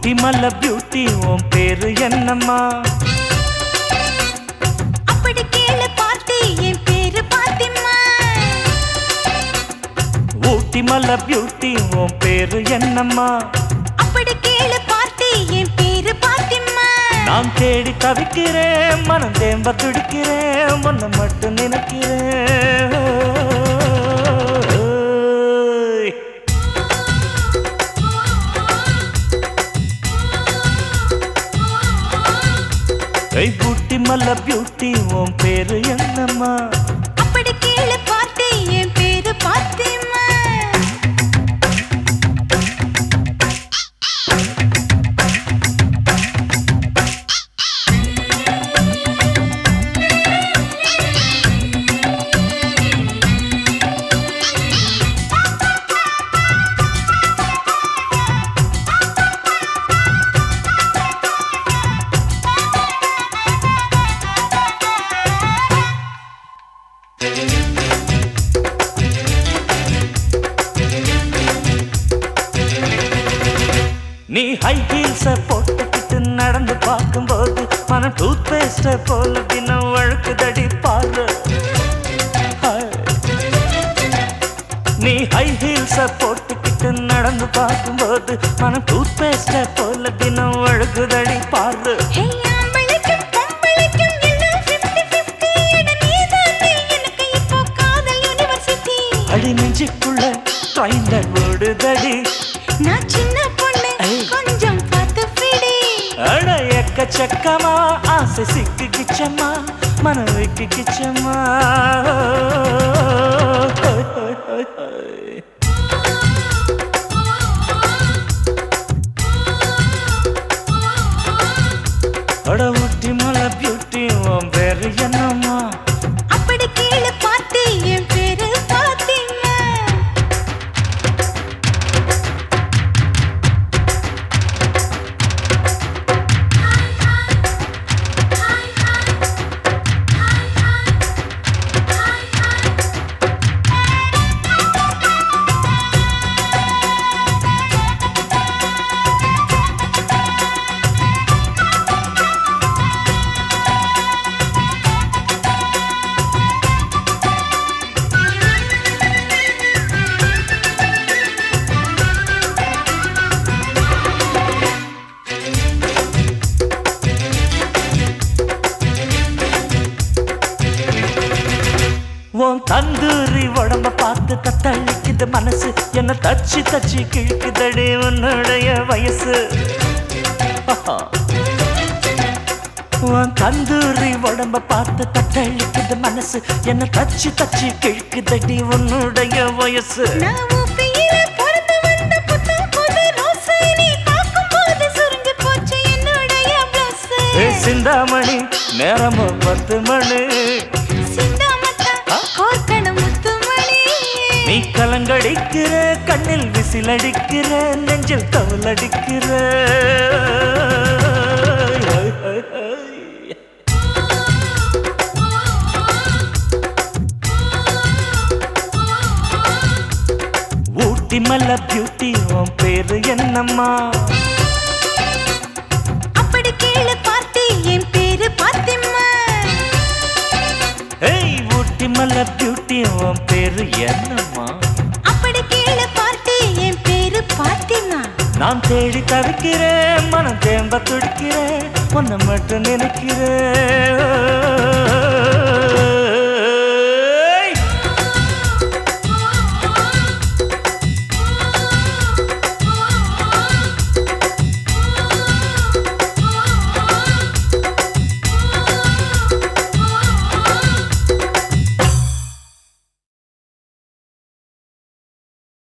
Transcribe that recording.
ஊட்டி மல்ல பியூட்டி உன் பேரு என்னம்மா அப்படி கேளு பார்த்தி என் பேரு பாத்திமா ஊட்டி மல்ல பியூட்டி உன் பேரு என்னம்மா அப்படி கேளு பார்த்தி என் பேரு பாத்திமா நான் தேடி தவிக்கிறேன் மனம் தேம்ப துடிக்கிறேன் உன்னை மட்டும் நினைக்கிறேன் ஏய் பூட்டி மல்ல பியூட்டி உன் பேரு என்னம்மா அப்படி கேளு பார்த்தி என் பேரு பாத்திமா நீ ஹை ஹீல்ஸ போட்டுக்கிட்டு நடந்து பார்க்கும்போது மனம் டூத் பேஸ்ட போல தினம் வழுக்குதடி பாரு ஹாய். நீ ஹை ஹீல்ஸ போட்டுக்கிட்டு நடந்து பார்க்கும்போது மனம் டூத் பேஸ்ட போல தினம் வழுக்குதடி பாரு ஹே ஆம்பளைக்கும் பொம்பளைக்கும் எல்லாம் 50-50 எட நீதானே எனக்கு இப்போ காதல் யுனிவர்சிட்டி அடி நெஞ்சுக்குள்ள ட்ரைன்ல ஓடுதடி நான் சின்ன பொண்ணு ஐய். கொஞ்சம் பார்த்து பிடி அட எக்கச்சக்கமா ஆசை சிக்கு கிச்சம்மா மனம் வைக்கு கிச்சம்மா அட ஊட்டி மலை பியூட்டி உன் பேரு என்னம்மா அப்படி கேளு பார்த்தி என் பேரு பாத்திமா உன் தந்தூரி உடம்ப பார்த்து தத்தளிக்குது மனசு என்ன தச்சு தச்சு கிழக்குதடி உன்னுடைய வயசு ஆஹா. உன் தந்தூரி உடம்ப பார்த்து தத்தளிக்குது மனசு என்ன தச்சு தச்சு கிழக்குதடி உன்னுடைய வயசு நான் ஊப்பியில பிறந்து வந்த புத்தம் புது ரோசு நீ பார்க்கும்போது சுருங்கி போச்சு என்னுடைய blouse. ஏ சிந்தாமணி நேரமும் பத்து மணி சிந்தாமத்தா, ஆ? கோர்க்கணும் முத்துமணி. நீ கலங்கடிக்கிற கண்ணில் விசிலடிக்கிற நெஞ்சில் தவலடிக்கிற ஊட்டி மல்ல பியூட்டி உன் பேரு என்னம்மா அப்படி கேளு பார்த்தி என் பேரு பாத்திமா ஏய் ஊட்டி மல்ல பியூட்டி உன் பேரு என்னம்மா அப்படி கேளு பார்த்தி என் பேரு பாத்திமா நான் தேடி தவிக்கிறேன் மனம் தேம்ப துடிக்கிறேன் உன்னை மட்டும் நினைக்கிறேன்